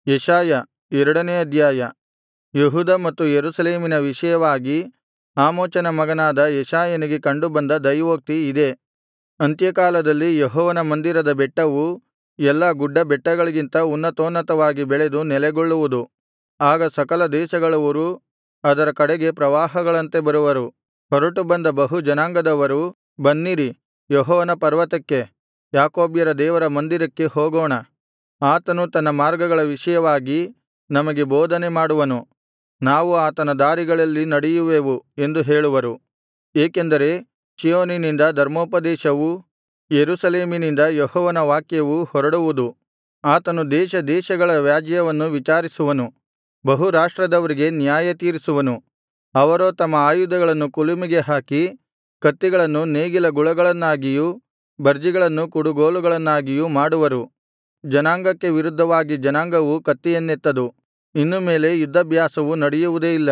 ಯೆಶಾಯ ಎರಡನೇ ಅಧ್ಯಾಯ ಯೆಹೂದ ಮತ್ತು ಯೆರೂಸಲೇಮಿನ ವಿಷಯವಾಗಿ ಆಮೋಚನ ಮಗನಾದ ಯೆಶಾಯನಿಗೆ ಕಂಡುಬಂದ ದೈವೋಕ್ತಿ ಇದೇ ಅಂತ್ಯಕಾಲದಲ್ಲಿ ಯೆಹೋವನ ಮಂದಿರದ ಬೆಟ್ಟವು ಎಲ್ಲಾ ಗುಡ್ಡಬೆಟ್ಟಗಳಿಗಿಂತ ಉನ್ನತೋನ್ನತವಾಗಿ ಬೆಳೆದು ನೆಲೆಗೊಳ್ಳುವುದು ಆಗ ಸಕಲ ದೇಶಗಳವರು ಅದರ ಕಡೆಗೆ ಪ್ರವಾಹಗಳಂತೆ ಬರುವರು ಹೊರಟು ಬಂದ ಬಹು ಜನಾಂಗದವರು ಬನ್ನಿರಿ ಯೆಹೋವನ ಪರ್ವತಕ್ಕೆ ಯಾಕೋಬ್ಯರ ದೇವರ ಮಂದಿರಕ್ಕೆ ಹೋಗೋಣ ಆತನು ತನ್ನ ಮಾರ್ಗಗಳ ವಿಷಯವಾಗಿ ನಮಗೆ ಬೋಧನೆ ಮಾಡುವನು ನಾವು ಆತನ ದಾರಿಗಳಲ್ಲಿ ನಡೆಯುವೆವು ಎಂದು ಹೇಳುವರು ಏಕೆಂದರೆ ಚೀಯೋನಿನಿಂದ ಧರ್ಮೋಪದೇಶವೂ ಯೆರೂಸಲೇಮಿನಿಂದ ಯೆಹೋವನ ವಾಕ್ಯವೂ ಹೊರಡುವುದು ಆತನು ದೇಶ ದೇಶಗಳ ವ್ಯಾಜ್ಯವನ್ನು ವಿಚಾರಿಸುವನು ಬಹು ರಾಷ್ಟ್ರದವರಿಗೆ ನ್ಯಾಯತೀರಿಸುವನು ಅವರೋ ತಮ್ಮ ಆಯುಧಗಳನ್ನು ಕುಲುಮೆಗೆ ಹಾಕಿ ಕತ್ತಿಗಳನ್ನು ನೇಗಿಲ ಗುಳಗಳನ್ನಾಗಿಯೂ ಬರ್ಜಿಗಳನ್ನು ಕುಡುಗೋಲುಗಳನ್ನಾಗಿಯೂ ಮಾಡುವರು ಜನಾಂಗಕ್ಕೆ ವಿರುದ್ಧವಾಗಿ ಜನಾಂಗವು ಕತ್ತಿಯನ್ನೆತ್ತದು ಇನ್ನು ಮೇಲೆ ಯುದ್ಧಾಭ್ಯಾಸವು ನಡೆಯುವುದೇ ಇಲ್ಲ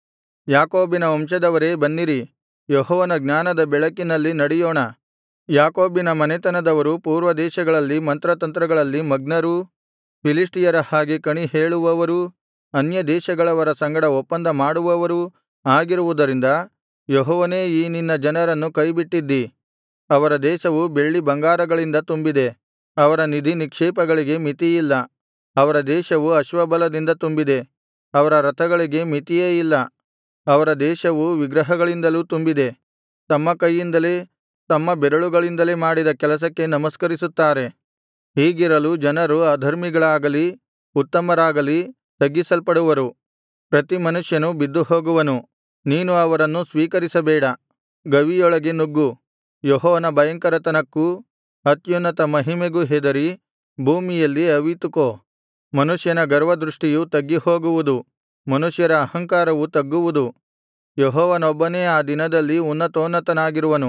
ಯಾಕೋಬಿನ ವಂಶದವರೇ ಬನ್ನಿರಿ ಯೆಹೋವನ ಜ್ಞಾನದ ಬೆಳಕಿನಲ್ಲಿ ನಡೆಯೋಣ ಯಾಕೋಬಿನ ಮನೆತನದವರು ಪೂರ್ವದೇಶಗಳಲ್ಲಿ ಮಂತ್ರತಂತ್ರಗಳಲ್ಲಿ ಮಗ್ನರೂ ಫಿಲಿಷ್ಟಿಯರ ಹಾಗೆ ಕಣಿ ಹೇಳುವವರೂ ಅನ್ಯದೇಶಗಳವರ ಸಂಗಡ ಒಪ್ಪಂದ ಮಾಡುವವರೂ ಆಗಿರುವುದರಿಂದ ಯೆಹೋವನೇ ಈ ನಿನ್ನ ಜನರನ್ನು ಕೈಬಿಟ್ಟಿದ್ದೀ ಅವರ ದೇಶವು ಬೆಳ್ಳಿ ಬಂಗಾರಗಳಿಂದ ತುಂಬಿದೆ ಅವರ ನಿಧಿನಿಕ್ಷೇಪಗಳಿಗೆ ಮಿತಿಯಿಲ್ಲ ಅವರ ದೇಶವು ಅಶ್ವಬಲದಿಂದ ತುಂಬಿದೆ ಅವರ ರಥಗಳಿಗೆ ಮಿತಿಯೇ ಇಲ್ಲ ಅವರ ದೇಶವು ವಿಗ್ರಹಗಳಿಂದಲೂ ತುಂಬಿದೆ ತಮ್ಮ ಕೈಯಿಂದಲೇ ತಮ್ಮ ಬೆರಳುಗಳಿಂದಲೇ ಮಾಡಿದ ಕೆಲಸಕ್ಕೆ ನಮಸ್ಕರಿಸುತ್ತಾರೆ ಹೀಗಿರಲು ಜನರು ಅಧರ್ಮಿಗಳಾಗಲಿ ಉತ್ತಮರಾಗಲಿ ತಗ್ಗಿಸಲ್ಪಡುವರು ಪ್ರತಿ ಮನುಷ್ಯನು ಬಿದ್ದುಹೋಗುವನು ನೀನು ಅವರನ್ನು ಸ್ವೀಕರಿಸಬೇಡ ಗವಿಯೊಳಗೆ ನುಗ್ಗು ಯೆಹೋವನ ಭಯಂಕರತನಕ್ಕೂ ಅತ್ಯುನ್ನತ ಮಹಿಮೆಗೂ ಹೆದರಿ ಭೂಮಿಯಲ್ಲಿ ಅವಿತುಕೋ ಮನುಷ್ಯನ ಗರ್ವದೃಷ್ಟಿಯು ತಗ್ಗಿಹೋಗುವುದು ಮನುಷ್ಯರ ಅಹಂಕಾರವು ತಗ್ಗುವುದು ಯೆಹೋವನೊಬ್ಬನೇ ಆ ದಿನದಲ್ಲಿ ಉನ್ನತೋನ್ನತನಾಗಿರುವನು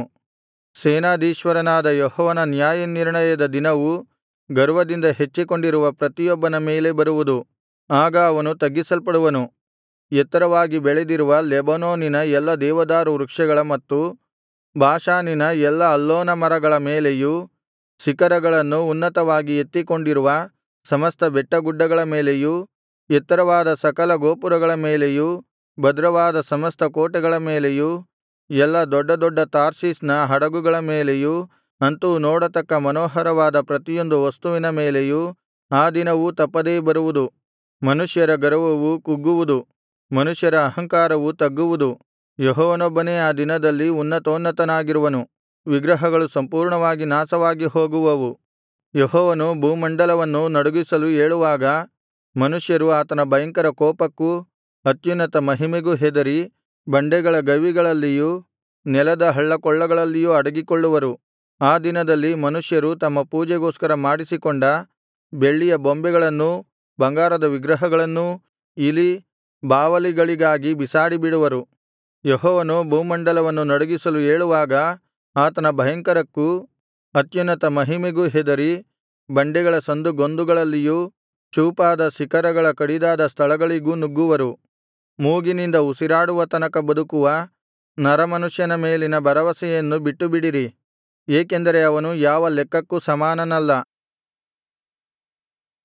ಸೇನಾಧೀಶ್ವರನಾದ ಯೆಹೋವನ ನ್ಯಾಯನಿರ್ಣಯದ ದಿನವು ಗರ್ವದಿಂದ ಹೆಚ್ಚಿಕೊಂಡಿರುವ ಪ್ರತಿಯೊಬ್ಬನ ಮೇಲೆ ಬರುವುದು ಆಗ ಅವನು ತಗ್ಗಿಸಲ್ಪಡುವನು ಎತ್ತರವಾಗಿ ಬೆಳೆದಿರುವ ಲೆಬನೋನಿನ ಎಲ್ಲಾ ದೇವದಾರು ವೃಕ್ಷಗಳ ಮತ್ತು ಬಾಷಾನಿನ ಎಲ್ಲಾ ಅಲ್ಲೋನ ಮರಗಳ ಮೇಲೆಯೂ ಶಿಖರಗಳನ್ನು ಉನ್ನತವಾಗಿ ಎತ್ತಿಕೊಂಡಿರುವ ಸಮಸ್ತ ಬೆಟ್ಟಗುಡ್ಡಗಳ ಮೇಲೆಯೂ ಎತ್ತರವಾದ ಸಕಲ ಗೋಪುರಗಳ ಮೇಲೆಯೂ ಭದ್ರವಾದ ಸಮಸ್ತ ಕೋಟೆಗಳ ಮೇಲೆಯೂ ಎಲ್ಲಾ ದೊಡ್ಡ ದೊಡ್ಡ ತಾರ್ಷೀಷಿನ ಹಡಗುಗಳ ಮೇಲೆಯೂ ಅಂತೂ ನೋಡತಕ್ಕ ಮನೋಹರವಾದ ಪ್ರತಿಯೊಂದು ವಸ್ತುವಿನ ಮೇಲೆಯೂ ಆ ದಿನವು ತಪ್ಪದೇ ಬರುವುದು ಮನುಷ್ಯರ ಗರ್ವವು ಕುಗ್ಗುವುದು ಮನುಷ್ಯರ ಅಹಂಕಾರವು ತಗ್ಗುವುದು ಯೆಹೋವನೊಬ್ಬನೇ ಆ ದಿನದಲ್ಲಿ ಉನ್ನತೋನ್ನತನಾಗಿರುವನು ವಿಗ್ರಹಗಳು ಸಂಪೂರ್ಣವಾಗಿ ನಾಶವಾಗಿ ಹೋಗುವವು ಯೆಹೋವನು ಭೂಮಂಡಲವನ್ನು ನಡುಗಿಸಲು ಏಳುವಾಗ ಮನುಷ್ಯರು ಆತನ ಭಯಂಕರ ಕೋಪಕ್ಕೂ ಅತ್ಯುನ್ನತ ಮಹಿಮೆಗೂ ಹೆದರಿ ಬಂಡೆಗಳ ಗವಿಗಳಲ್ಲಿಯೂ ನೆಲದ ಹಳ್ಳಕೊಳ್ಳಗಳಲ್ಲಿಯೂ ಅಡಗಿಕೊಳ್ಳುವರು ಆ ದಿನದಲ್ಲಿ ಮನುಷ್ಯರು ತಮ್ಮ ಪೂಜೆಗೋಸ್ಕರ ಮಾಡಿಸಿಕೊಂಡ ಬೆಳ್ಳಿಯ ಬೊಂಬೆಗಳನ್ನೂ ಬಂಗಾರದ ವಿಗ್ರಹಗಳನ್ನೂ ಇಲಿ ಬಾವಲಿಗಳಿಗಾಗಿ ಬಿಸಾಡಿಬಿಡುವರು ಯೆಹೋವನು ಭೂಮಂಡಲವನ್ನು ನಡುಗಿಸಲು ಏಳುವಾಗ ಆತನ ಭಯಂಕರಕ್ಕೂ ಅತ್ಯುನ್ನತ ಮಹಿಮೆಗೂ ಹೆದರಿ ಬಂಡೆಗಳ ಸಂದುಗೊಂದುಗಳಲ್ಲಿಯೂ ಚೂಪಾದ ಶಿಖರಗಳ ಕಡಿದಾದ ಸ್ಥಳಗಳಿಗೂ ನುಗ್ಗುವರು ಮೂಗಿನಿಂದ ಉಸಿರಾಡುವ ತನಕ ಬದುಕುವ ನರಮನುಷ್ಯನ ಮೇಲಿನ ಭರವಸೆಯನ್ನು ಬಿಟ್ಟುಬಿಡಿರಿ ಏಕೆಂದರೆ ಅವನು ಯಾವ ಲೆಕ್ಕಕ್ಕೂ ಸಮಾನನಲ್ಲ